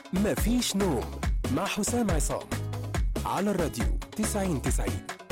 مفيش نوم مع حسام عصام على الراديو 90 90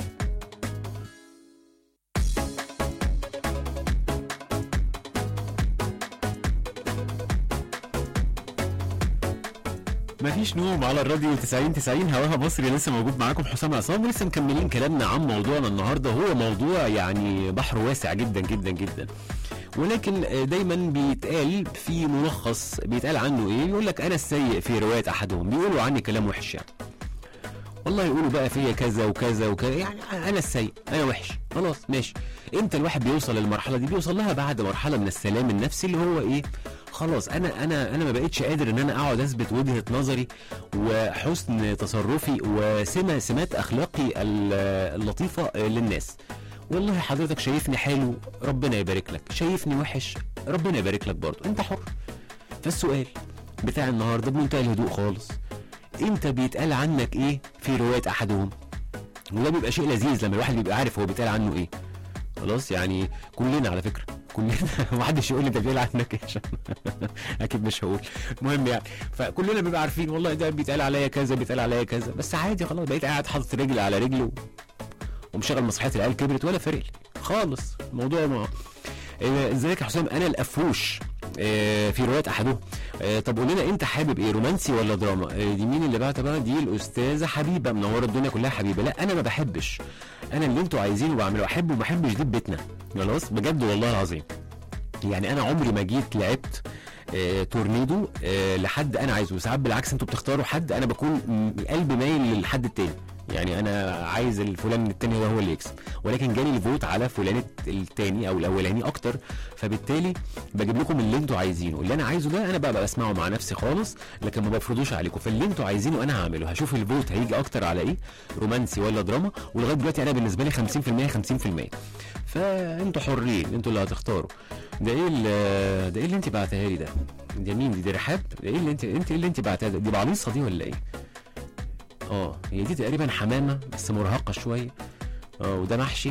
مفيش نوم على الراديو 90 90 هواها مصري لسه موجود معاكم حسام عصام ولسه مكملين كلامنا عن موضوعنا النهارده هو موضوع يعني بحر واسع جدا جدا جدا ولكن دايما بيتقال في ملخص بيتقال عنه ايه يقول لك انا السيء في روايه احدهم بيقولوا عني كلام وحش يعني والله يقولوا بقى فيا كذا وكذا وكذا يعني انا السيء انا وحش خلاص ماشي امتى الواحد بيوصل للمرحله دي بيوصل لها بعد مرحله من السلام النفسي اللي هو ايه خلاص انا انا انا ما بقتش قادر ان انا اقعد اثبت وجهه نظري وحسن تصرفي وسمه سمات اخلاقي ال- اللطيفه للناس والله حضرتك شايفني حلو ربنا يبارك لك شايفني وحش ربنا يبارك لك برضه انت حر فالسؤال بتاع النهارده بمنتهى الهدوء خالص انت بيتقال عنك ايه في روايه احدهم وده بيبقى شيء لذيذ لما الواحد بيبقى عارف هو بيتقال عنه ايه خلاص يعني كلنا على فكره كلنا محدش يقول لي انت بيتقال عنك ايه عشان اكيد مش هقول المهم يعني فكلنا بيبقى عارفين والله ده بيتقال عليا كذا بيتقال عليا كذا بس عادي خلاص بقيت قاعد حاطط رجل على رجل و... ومشغل مسرحيه العيال كبرت ولا فارق لي خالص الموضوع ما إيه، ازيك يا حسام انا القفوش إيه، في روايه احدهم إيه، طب قول لنا انت حابب ايه رومانسي ولا دراما إيه، دي مين اللي بعت بقى دي الاستاذه حبيبه منوره الدنيا كلها حبيبه لا انا ما بحبش انا اللي انتوا عايزينه بعمله احبه وما احبش دي بيتنا خلاص بجد والله العظيم يعني انا عمري ما جيت لعبت آه، تورنيدو آه، لحد انا عايزه ساعات بالعكس انتوا بتختاروا حد انا بكون م- قلبي مايل للحد التاني يعني انا عايز الفلان التاني ده هو اللي يكسب ولكن جالي الفوت على فلان التاني او الاولاني اكتر فبالتالي بجيب لكم اللي انتوا عايزينه اللي انا عايزه ده انا بقى, بقى بسمعه مع نفسي خالص لكن ما بفرضوش عليكم فاللي انتوا عايزينه انا هعمله هشوف الفوت هيجي اكتر على ايه رومانسي ولا دراما ولغايه دلوقتي انا بالنسبه لي 50% 50% فانتوا حرين انتوا اللي هتختاروا ده ايه ال- ده ايه اللي انت بعتها لي ده ده مين دي, دي رحاب ده ايه اللي انت انت ايه اللي انت بعتها ده دي بعليصه دي ولا ايه اه هي دي تقريبا حمامه بس مرهقه شويه اه وده محشي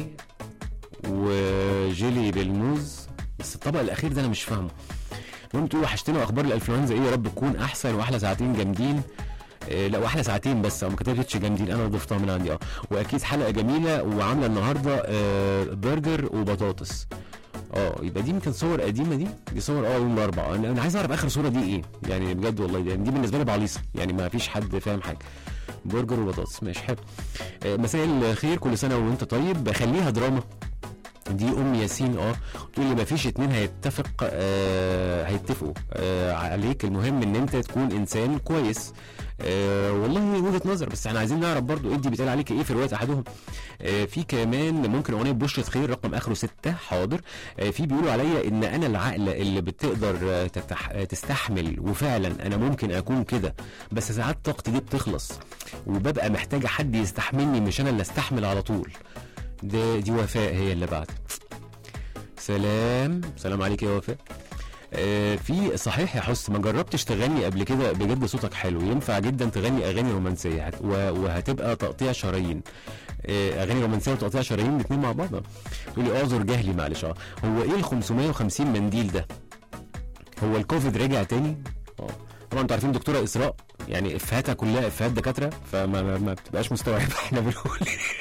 وجيلي بالموز بس الطبق الاخير ده انا مش فاهمه المهم تقولوا وحشتنا اخبار الانفلونزا ايه يا رب تكون احسن واحلى ساعتين جامدين إيه لا واحلى ساعتين بس او ما كتبتش جامدين انا ضفتها من عندي اه واكيد حلقه جميله وعامله النهارده آه برجر وبطاطس اه يبقى دي يمكن صور قديمه دي دي صور اه يوم الاربعاء انا أنا عايز اعرف اخر صوره دي ايه يعني بجد والله دي, دي بالنسبه لي بعليصه يعني ما فيش حد فاهم حاجه برجر وبطاطس ماشي حلو آه، مساء الخير كل سنه وانت طيب خليها دراما دي ام ياسين اه تقول لي مفيش اتنين هيتفق آه هيتفقوا آه عليك المهم ان انت تكون انسان كويس آه والله وجهه نظر بس احنا عايزين نعرف برضو انت بيتقال عليك ايه في روايه احدهم آه في كمان ممكن اغنيه بشرة خير رقم اخره ستة حاضر آه في بيقولوا عليا ان انا العقل اللي بتقدر آه تتح... آه تستحمل وفعلا انا ممكن اكون كده بس ساعات طاقتي دي بتخلص وببقى محتاجه حد يستحملني مش انا اللي استحمل على طول ده دي وفاء هي اللي بعت سلام سلام عليك يا وفاء آه في صحيح يا حس ما جربتش تغني قبل كده بجد صوتك حلو ينفع جدا تغني اغاني رومانسيه هت- و- وهتبقى تقطيع شرايين آه اغاني رومانسيه وتقطيع شرايين الاثنين مع بعض تقولي اعذر جهلي معلش اه هو ايه ال 550 منديل ده هو الكوفيد رجع تاني اه طبعا انتوا عارفين دكتوره اسراء يعني افهاتها كلها افهات دكاتره فما ما, ما بتبقاش مستوعبه احنا بنقول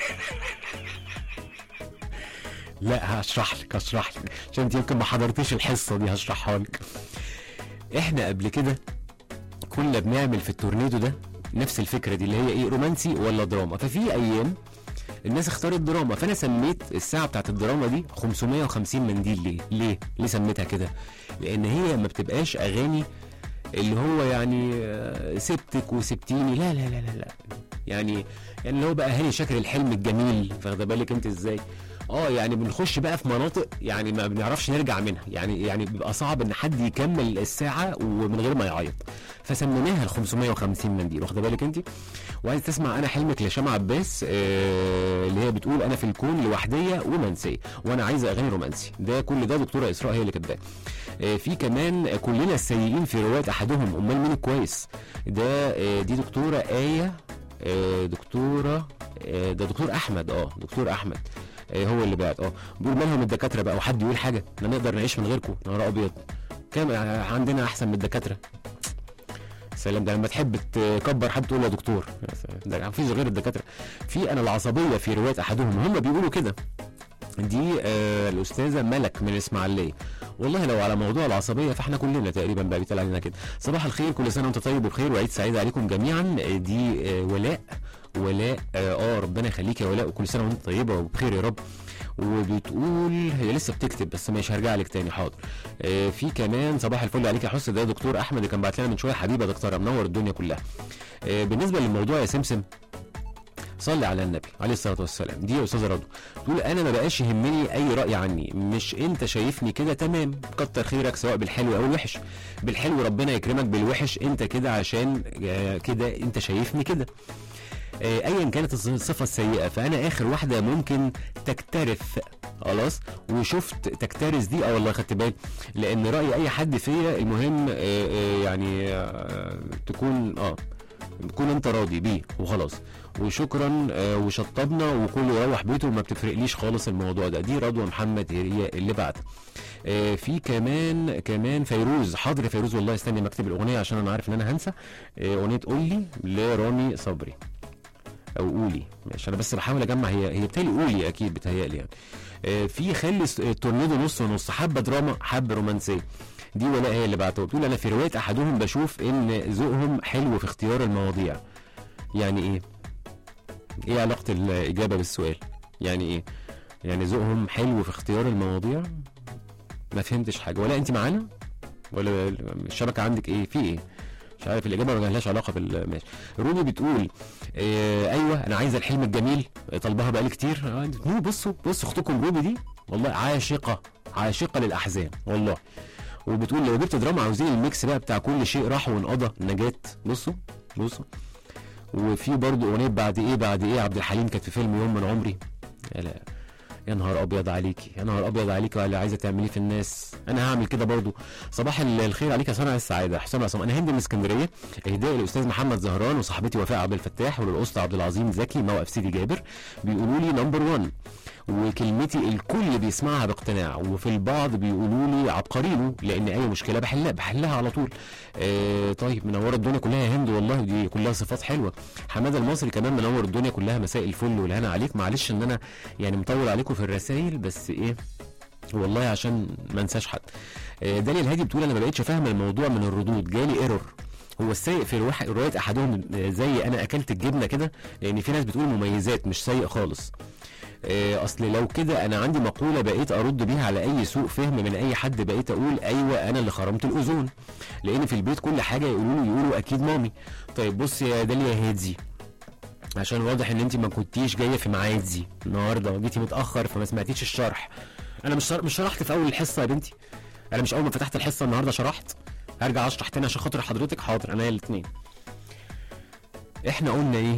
لا هشرح لك هشرح لك عشان انت يمكن ما حضرتيش الحصه دي هشرحها لك احنا قبل كده كنا بنعمل في التورنيدو ده نفس الفكره دي اللي هي ايه رومانسي ولا دراما ففي ايام الناس اختارت دراما فانا سميت الساعه بتاعت الدراما دي 550 منديل ليه ليه ليه سميتها كده لان هي ما بتبقاش اغاني اللي هو يعني آه، سبتك وسبتيني لا لا لا لا لا يعني يعني اللي هو بقى هاني شاكر الحلم الجميل فاخده بالك انت ازاي اه يعني بنخش بقى في مناطق يعني ما بنعرفش نرجع منها يعني يعني بيبقى صعب ان حد يكمل الساعه ومن غير ما يعيط فسميناها ال 550 منديل واخده بالك انت وعايز تسمع انا حلمك لشام عباس آه اللي هي بتقول انا في الكون لوحديه ومنسيه وانا عايزه اغاني رومانسي ده كل ده دكتوره اسراء هي اللي كاتباه آه في كمان كلنا السيئين في روايه احدهم امال مين الكويس ده آه دي دكتوره ايه آه دكتوره آه ده دكتور احمد اه دكتور احمد آه هو اللي بعت اه بيقول مالهم الدكاتره بقى وحد يقول حاجه احنا نقدر نعيش من غيركم نهار ابيض كام آه، عندنا احسن من الدكاتره سلام ده لما تحب تكبر حد تقول له يا دكتور يا سلام. ده مفيش غير الدكاتره في انا العصبيه في روايه احدهم هم بيقولوا كده دي آه الاستاذه ملك من الاسماعيليه والله لو على موضوع العصبيه فاحنا كلنا تقريبا بقى بيتقال علينا كده صباح الخير كل سنه وانت طيب وبخير وعيد سعيد عليكم جميعا آه، دي آه ولاء ولاء اه, آه ربنا يخليك يا ولاء وكل سنه وانت طيبه وبخير يا رب وبتقول هي لسه بتكتب بس ماشي هرجع لك تاني حاضر آه في كمان صباح الفل عليك يا حسن ده دكتور احمد اللي كان بعت لنا من شويه حبيبه دكتوره منور الدنيا كلها آه بالنسبه للموضوع يا سمسم صلي على النبي عليه الصلاه والسلام دي يا استاذه رضوى تقول انا ما بقاش يهمني اي راي عني مش انت شايفني كده تمام كتر خيرك سواء بالحلو او الوحش بالحلو ربنا يكرمك بالوحش انت كده عشان آه، كده انت شايفني كده آه، ايا كانت الص- الصفه السيئه فانا اخر واحده ممكن تكترث خلاص وشفت تكترث دي اه والله خدت بالي لان راي اي حد فيا المهم آه، آه، يعني آه، تكون اه تكون انت راضي بيه وخلاص وشكرا آه، وشطبنا وكله يروح بيته وما بتفرقليش خالص الموضوع ده دي رضوى محمد هي اللي بعد آه، في كمان كمان فيروز حاضر يا فيروز والله استني ما اكتب الاغنيه عشان انا عارف ان انا هنسى آه، اغنيه قولي لرامي صبري او قولي ماشي انا بس بحاول اجمع هي هي بتهيألي قولي اكيد بتهيألي يعني آه، في خلي س- التورنيدو نص ونص حبه دراما حبه رومانسيه دي ولاء هي اللي بعتها بتقول انا في روايه احدهم بشوف ان ذوقهم حلو في اختيار المواضيع يعني ايه ايه علاقه الاجابه بالسؤال يعني ايه يعني ذوقهم حلو في اختيار المواضيع ما فهمتش حاجه ولا انت معانا ولا الشبكه عندك ايه في ايه مش عارف الاجابه ما لهاش علاقه بال ماشي روبي بتقول إيه ايوه انا عايزه الحلم الجميل طالباها بقالي كتير آه، نو بصوا بصوا اختكم روبي دي والله عاشقه عاشقه للاحزان والله وبتقول لو جبت دراما عاوزين الميكس بقى بتاع كل شيء راح وانقضى نجاة بصوا بصوا وفي برضه اغنيه بعد ايه بعد ايه عبد الحليم كانت في فيلم يوم من عمري يا لا يا نهار ابيض عليكي يا نهار ابيض عليكي وعلى اللي عايزه تعمليه في الناس انا هعمل كده برضو صباح ال- الخير عليك يا صانع السعاده حسام عصام انا هند من اسكندريه اهداء للاستاذ محمد زهران وصاحبتي وفاء عبد الفتاح وللاسطى عبد العظيم زكي موقف سيدي جابر بيقولوا لي نمبر 1 وكلمتي الكل بيسمعها باقتناع وفي البعض بيقولوا لي عبقرينه لان اي مشكله بحلها بحلها على طول آه طيب منوره الدنيا كلها يا هند والله دي كلها صفات حلوه حماده المصري كمان منور الدنيا كلها مساء الفل والهنا عليك معلش ان انا يعني مطول عليكم في الرسائل بس ايه والله عشان ما انساش حد آه، داليا الهادي بتقول انا ما بقتش فاهمه الموضوع من الردود جالي ايرور هو السيء في رواح- روايه احدهم آه، زي انا اكلت الجبنه كده لان في ناس بتقول مميزات مش سيء خالص آه، اصل لو كده انا عندي مقوله بقيت ارد بيها على اي سوء فهم من اي حد بقيت اقول ايوه انا اللي خرمت الاذون لان في البيت كل حاجه يقولوا له يقولوا اكيد مامي طيب بص يا داليا هادي عشان واضح ان انت ما كنتيش جايه في ميعادي النهارده جيتي متاخر فما سمعتيش الشرح انا مش شر- مش شرحت في اول الحصه يا بنتي انا مش اول ما فتحت الحصه النهارده شرحت هرجع اشرح تاني عشان خاطر حضرتك حاضر انا الاثنين احنا قلنا ايه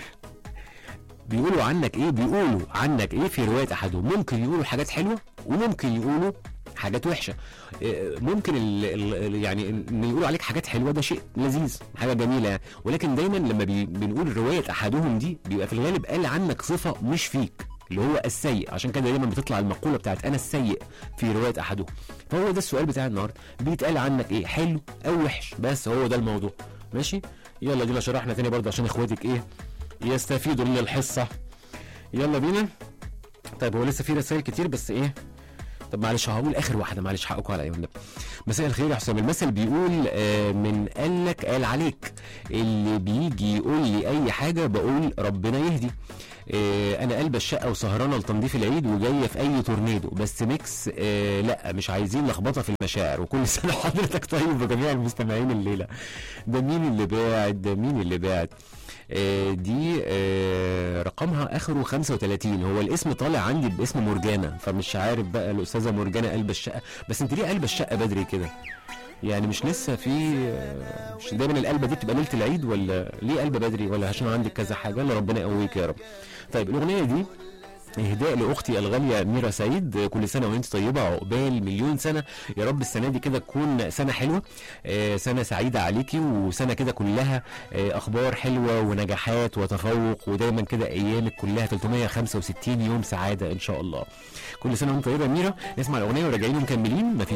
بيقولوا عنك ايه بيقولوا عنك ايه في روايه احدهم ممكن يقولوا حاجات حلوه وممكن يقولوا حاجات وحشه إيه، ممكن ال ال يعني ان يقولوا عليك حاجات حلوه ده شيء لذيذ حاجه جميله يعني ولكن دايما لما بي بنقول روايه احدهم دي بيبقى في الغالب قال عنك صفه مش فيك اللي هو السيء عشان كده دايما بتطلع المقوله بتاعت انا السيء في روايه احدهم فهو ده السؤال بتاع النهارده بيتقال عنك ايه حلو او وحش بس هو ده الموضوع ماشي يلا دي شرحنا تاني برضه عشان اخواتك ايه يستفيدوا من الحصه يلا بينا طيب هو لسه في رسائل كتير بس ايه طب معلش هقول اخر واحده معلش حقكم على النبي مساء الخير يا حسام المثل بيقول آه، من قال لك قال عليك اللي بيجي يقول لي اي حاجه بقول ربنا يهدي آه، انا قلب الشقه وسهرانه لتنظيف العيد وجايه في اي تورنيدو بس ميكس آه لا مش عايزين لخبطه في المشاعر وكل سنه حضرتك طيب وجميع المستمعين الليله ده مين اللي باعت ده مين اللي باعت آه، دي آه، رقمها اخره 35 هو الاسم طالع عندي باسم مرجانه فمش عارف بقى الاستاذه مرجانه قلب الشقه بس انت ليه قلب الشقه بدري كده يعني مش لسه في آه، مش دايما القلبه دي بتبقى ليله العيد ولا ليه قلب بدري ولا عشان عندك كذا حاجه ولا ربنا يقويك يا رب طيب الاغنيه دي اهداء لاختي الغاليه ميرا سعيد كل سنه وانت طيبه عقبال مليون سنه يا رب السنه دي كده تكون سنه حلوه آه، سنه سعيده عليكي وسنه كده كلها آه، اخبار حلوه ونجاحات وتفوق ودايما كده ايامك كلها 365 يوم سعاده ان شاء الله كل سنه وانت طيبه يا ميرا نسمع الاغنيه وراجعين ومكملين مفيش